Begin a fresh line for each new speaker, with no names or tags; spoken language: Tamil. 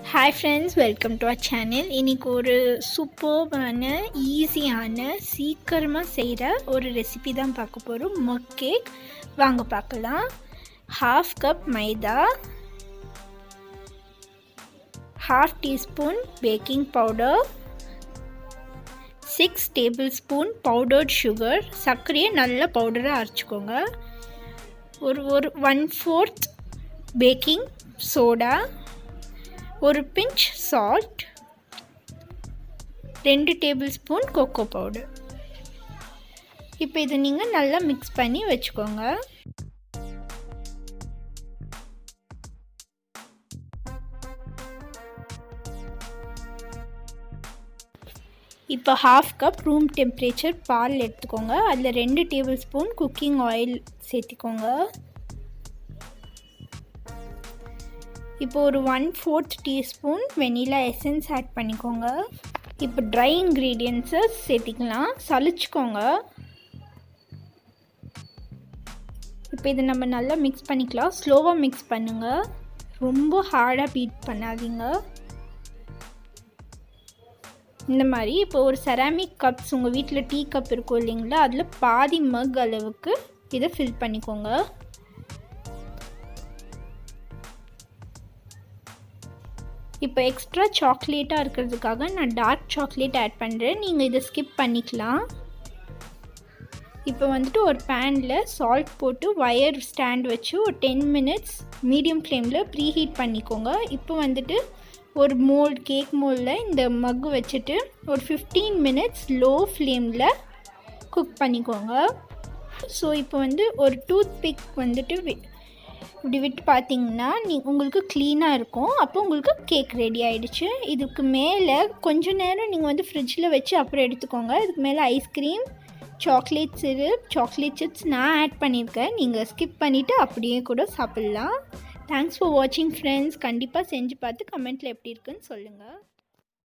hi friends welcome to our channel இன்றைக்கி ஒரு சூப்பர்பான ஈஸியான சீக்கிரமாக செய்கிற ஒரு ரெசிபி தான் பார்க்க போகிறோம் மக் கேக் வாங்க பார்க்கலாம் half cup maida half teaspoon baking powder six tablespoon powdered sugar சர்க்கரையை நல்ல பவுடராக அரைச்சிக்கோங்க ஒரு ஒரு ஒன் ஃபோர்த் பேக்கிங் சோடா ஒரு பிஞ்ச் சால்ட் ரெண்டு டேபிள் ஸ்பூன் கோகோ பவுடர் இப்போ இதை நீங்கள் நல்லா மிக்ஸ் பண்ணி வச்சுக்கோங்க இப்போ ஹாஃப் கப் ரூம் டெம்பரேச்சர் பால் எடுத்துக்கோங்க அதில் ரெண்டு டேபிள் ஸ்பூன் குக்கிங் ஆயில் சேர்த்திக்கோங்க இப்போ ஒரு one fourth teaspoon vanilla essence add பண்ணிக்கோங்க இப்போ ட்ரை இன்க்ரீடியன்ஸை சேர்த்திக்கலாம் சளிச்சுக்கோங்க இப்போ இதை நம்ம நல்லா மிக்ஸ் பண்ணிக்கலாம் ஸ்லோவாக மிக்ஸ் பண்ணுங்கள் ரொம்ப ஹார்டாக பீட் பண்ணாதீங்க இந்த மாதிரி இப்போ ஒரு செராமிக் கப்ஸ் உங்கள் வீட்டில் டீ கப் இருக்கும் இல்லைங்களா அதில் பாதி மக் அளவுக்கு இதை ஃபில் பண்ணிக்கோங்க இப்போ எக்ஸ்ட்ரா சாக்லேட்டாக இருக்கிறதுக்காக நான் டார்க் சாக்லேட் ஆட் பண்ணுறேன் நீங்கள் இதை ஸ்கிப் பண்ணிக்கலாம் இப்போ வந்துட்டு ஒரு பேனில் சால்ட் போட்டு ஒயர் ஸ்டாண்ட் வச்சு ஒரு டென் மினிட்ஸ் மீடியம் ஃப்ளேமில் ப்ரீ ஹீட் பண்ணிக்கோங்க இப்போ வந்துட்டு ஒரு மோல்ட் கேக் மோல்டில் இந்த மக் வச்சுட்டு ஒரு ஃபிஃப்டீன் மினிட்ஸ் லோ ஃப்ளேமில் குக் பண்ணிக்கோங்க ஸோ இப்போ வந்து ஒரு டூத் பிக் வந்துட்டு இப்படி விட்டு பார்த்தீங்கன்னா நீ உங்களுக்கு க்ளீனாக இருக்கும் அப்போ உங்களுக்கு கேக் ரெடி ஆகிடுச்சு இதுக்கு மேலே கொஞ்ச நேரம் நீங்கள் வந்து ஃப்ரிட்ஜில் வச்சு அப்புறம் எடுத்துக்கோங்க இதுக்கு மேலே ice cream chocolate syrup chocolate chips நான் ஆட் பண்ணியிருக்கேன் நீங்கள் ஸ்கிப் பண்ணிவிட்டு அப்படியே கூட சாப்பிட்லாம் தேங்க்ஸ் ஃபார் வாட்சிங் ஃப்ரெண்ட்ஸ் கண்டிப்பாக செஞ்சு பார்த்து கமெண்ட்டில் எப்படி இருக்குன்னு சொல்லுங்கள்